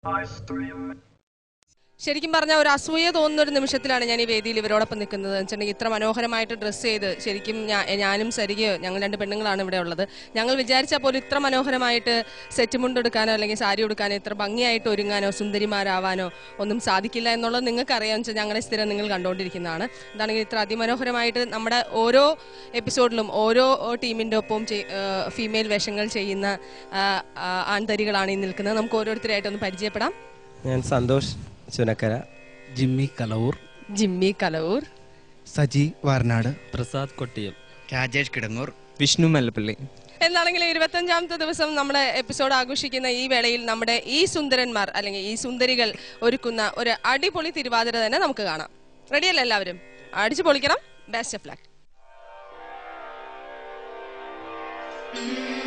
ശരിക്കും പറഞ്ഞാൽ ഒരു അസൂയ തോന്നുന്ന ഒരു നിമിഷത്തിലാണ് ഞാൻ ഈ വേദിയിൽ ഇവരോടൊപ്പം നിൽക്കുന്നത് എന്ന് വെച്ചിട്ടുണ്ടെങ്കിൽ ഇത്ര മനോഹരമായിട്ട് ഡ്രസ്സ് ചെയ്ത് ശരിക്കും ഞാ- ഞാനും സരികയോ ഞങ്ങൾ രണ്ട് പെണ്ണുങ്ങളാണ് ഇവിടെ ഉള്ളത് ഞങ്ങൾ വിചാരിച്ചാൽ പോലും ഇത്ര മനോഹരമായിട്ട് സെറ്റ് മുണ്ടെടുക്കാനോ അല്ലെങ്കിൽ സാരി ഉടുക്കാനോ ഇത്ര ഭംഗിയായിട്ട് ഒരുങ്ങാനോ സുന്ദരിമാരാവാനോ ഒന്നും സാധിക്കില്ല എന്നുള്ളത് നിങ്ങൾക്ക് അറിയാമെന്ന് വെച്ചാൽ ഞങ്ങളെ സ്ഥിരം നിങ്ങൾ കണ്ടുകൊണ്ടിരിക്കുന്നതാണ് എന്താണെങ്കിൽ ഇത്ര അതിമനോഹരമായിട്ട് നമ്മുടെ ഓരോ എപ്പിസോഡിലും ഓരോ ടീമിൻ്റെ ഒപ്പം ഫീമെയിൽ വേഷങ്ങൾ ചെയ്യുന്ന ആ, ആ, ആൺതരികളാണ് ഈ നിൽക്കുന്നത് നമുക്ക് ഓരോരുത്തരായിട്ടൊന്ന് പരിചയപ്പെടാം ഞാൻ സന്തോഷ് ചുനക്കര ജിമ്മി കലവൂർ ജിമ്മി കലവൂർ സജി വാർനാട് പ്രസാദ് കൊട്ടിയം രാജേഷ് കിടങ്ങൂർ വിഷ്ണു മല്ലപ്പള്ളി എന്നാണെങ്കിലും ഇരുപത്തഞ്ചാമത്തെ ദിവസം നമ്മുടെ എപ്പിസോഡ് ആഘോഷിക്കുന്ന ഈ വേളയിൽ നമ്മുടെ ഈ സുന്ദരന്മാർ അല്ലെങ്കിൽ ഈ സുന്ദരികൾ ഒരുക്കുന്ന ഒരു അടിപൊളി തിരുവാതിര തന്നെ നമുക്ക് കാണാം റെഡിയല്ലേ എല്ലാവരും അടിച്ചു പൊളിക്കണം ബെസ്റ്റ് ഓഫ് ലക്ക്